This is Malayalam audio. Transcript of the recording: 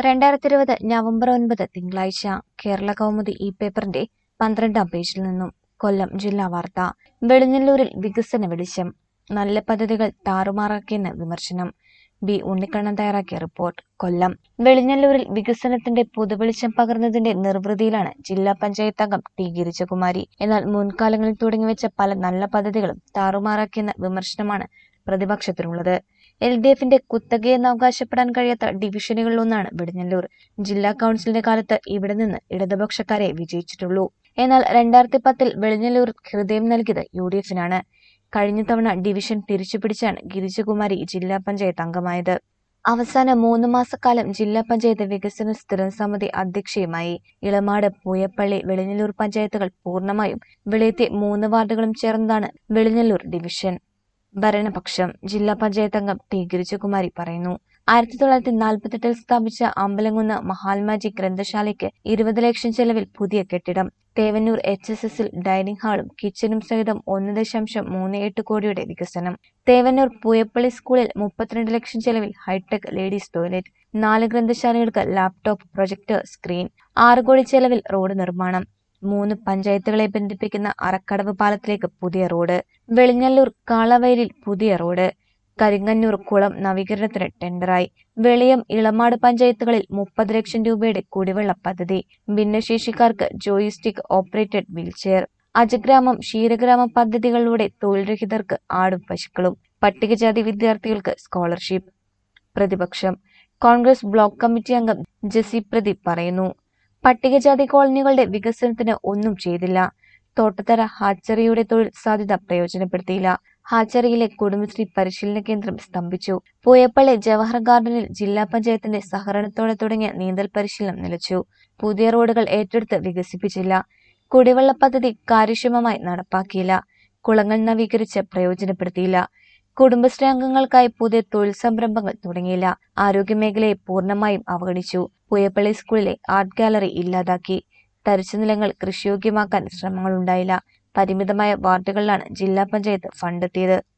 രണ്ടായിരത്തി ഇരുപത് നവംബർ ഒൻപത് തിങ്കളാഴ്ച കേരള കൗമുദി ഈ പേപ്പറിന്റെ പന്ത്രണ്ടാം പേജിൽ നിന്നും കൊല്ലം ജില്ലാ വാർത്ത വെളിഞ്ഞല്ലൂരിൽ വികസന വെളിച്ചം നല്ല പദ്ധതികൾ താറുമാറാക്കിയെന്ന് വിമർശനം ബി ഉണ്ണിക്കണ്ണൻ തയ്യാറാക്കിയ റിപ്പോർട്ട് കൊല്ലം വെളിഞ്ഞല്ലൂരിൽ വികസനത്തിന്റെ പുതുവെളിച്ചം പകർന്നതിന്റെ നിർവൃതിയിലാണ് ജില്ലാ പഞ്ചായത്ത് അംഗം ടി ഗിരിജകുമാരി എന്നാൽ മുൻകാലങ്ങളിൽ തുടങ്ങിവെച്ച പല നല്ല പദ്ധതികളും താറുമാറാക്കിയെന്ന വിമർശനമാണ് പ്രതിപക്ഷത്തിനുള്ളത് എൽ ഡി എഫിന്റെ കുത്തകയെന്ന് അവകാശപ്പെടാൻ കഴിയാത്ത ഡിവിഷനുകളിലൊന്നാണ് വെടിഞ്ഞല്ലൂർ ജില്ലാ കൗൺസിലിന്റെ കാലത്ത് ഇവിടെ നിന്ന് ഇടതുപക്ഷക്കാരെ വിജയിച്ചിട്ടുള്ളൂ എന്നാൽ രണ്ടായിരത്തി പത്തിൽ വെളിഞ്ഞല്ലൂർ ഹൃദയം നൽകിയത് യു ഡി എഫിനാണ് കഴിഞ്ഞ തവണ ഡിവിഷൻ തിരിച്ചുപിടിച്ചാണ് ഗിരിജകുമാരി ജില്ലാ പഞ്ചായത്ത് അംഗമായത് അവസാന മൂന്ന് മാസക്കാലം ജില്ലാ പഞ്ചായത്ത് വികസന സ്ഥിരം സമിതി അധ്യക്ഷയുമായി ഇളമാട് പൂയപ്പള്ളി വെളിഞ്ഞല്ലൂർ പഞ്ചായത്തുകൾ പൂർണ്ണമായും വെളിയത്തെ മൂന്ന് വാർഡുകളും ചേർന്നതാണ് വെളിഞ്ഞല്ലൂർ ഡിവിഷൻ ഭരണപക്ഷം ജില്ലാ പഞ്ചായത്ത് അംഗം ടി ഗിരിജകുമാരി പറയുന്നു ആയിരത്തി തൊള്ളായിരത്തി നാൽപ്പത്തെട്ടിൽ സ്ഥാപിച്ച അമ്പലംകുന്ന് മഹാത്മാജി ഗ്രന്ഥശാലയ്ക്ക് ഇരുപത് ലക്ഷം ചെലവിൽ പുതിയ കെട്ടിടം തേവന്നൂർ എച്ച് എസ് എസിൽ ഡൈനിങ് ഹാളും കിച്ചനും സഹിതം ഒന്ന് ദശാംശം മൂന്ന് എട്ട് കോടിയുടെ വികസനം തേവന്നൂർ പൂയപ്പള്ളി സ്കൂളിൽ മുപ്പത്തിരണ്ട് ലക്ഷം ചെലവിൽ ഹൈടെക് ലേഡീസ് ടോയ്ലറ്റ് നാല് ഗ്രന്ഥശാലകൾക്ക് ലാപ്ടോപ്പ് പ്രൊജക്ടർ സ്ക്രീൻ ആറ് കോടി ചെലവിൽ റോഡ് നിർമ്മാണം മൂന്ന് പഞ്ചായത്തുകളെ ബന്ധിപ്പിക്കുന്ന അറക്കടവ് പാലത്തിലേക്ക് പുതിയ റോഡ് വെളിഞ്ഞല്ലൂർ കാളവയലിൽ പുതിയ റോഡ് കരിങ്ങന്നൂർ കുളം നവീകരണത്തിന് ടെൻഡറായി വെളിയം ഇളമാട് പഞ്ചായത്തുകളിൽ മുപ്പത് ലക്ഷം രൂപയുടെ കുടിവെള്ള പദ്ധതി ഭിന്നശേഷിക്കാർക്ക് ജോയിസ്റ്റിക് ഓപ്പറേറ്റഡ് വീൽചെയർ അജഗ്രാമം ക്ഷീരഗ്രാമം പദ്ധതികളിലൂടെ തൊഴിൽ രഹിതർക്ക് ആടും പശുക്കളും പട്ടികജാതി വിദ്യാർത്ഥികൾക്ക് സ്കോളർഷിപ്പ് പ്രതിപക്ഷം കോൺഗ്രസ് ബ്ലോക്ക് കമ്മിറ്റി അംഗം ജസി പ്രദീപ് പറയുന്നു പട്ടികജാതി കോളനികളുടെ വികസനത്തിന് ഒന്നും ചെയ്തില്ല തോട്ടത്തറ ഹാച്ചറിയുടെ തൊഴിൽ സാധ്യത പ്രയോജനപ്പെടുത്തിയില്ല ഹാച്ചറിയിലെ കുടുംബശ്രീ പരിശീലന കേന്ദ്രം സ്തംഭിച്ചു പൂയപ്പള്ളി ജവഹർ ഗാർഡനിൽ ജില്ലാ പഞ്ചായത്തിന്റെ സഹകരണത്തോടെ തുടങ്ങിയ നീന്തൽ പരിശീലനം നിലച്ചു പുതിയ റോഡുകൾ ഏറ്റെടുത്ത് വികസിപ്പിച്ചില്ല കുടിവെള്ള പദ്ധതി കാര്യക്ഷമമായി നടപ്പാക്കിയില്ല കുളങ്ങൾ നവീകരിച്ച് പ്രയോജനപ്പെടുത്തിയില്ല കുടുംബശ്രീ അംഗങ്ങൾക്കായി പുതിയ തൊഴിൽ സംരംഭങ്ങൾ തുടങ്ങിയില്ല ആരോഗ്യമേഖലയെ പൂർണ്ണമായും അവഗണിച്ചു പുയപ്പള്ളി സ്കൂളിലെ ആർട്ട് ഗാലറി ഇല്ലാതാക്കി തരിച്ചു നിലങ്ങൾ കൃഷിയോഗ്യമാക്കാൻ ശ്രമങ്ങളുണ്ടായില്ല പരിമിതമായ വാർഡുകളിലാണ് ജില്ലാ പഞ്ചായത്ത് ഫണ്ടെത്തിയത്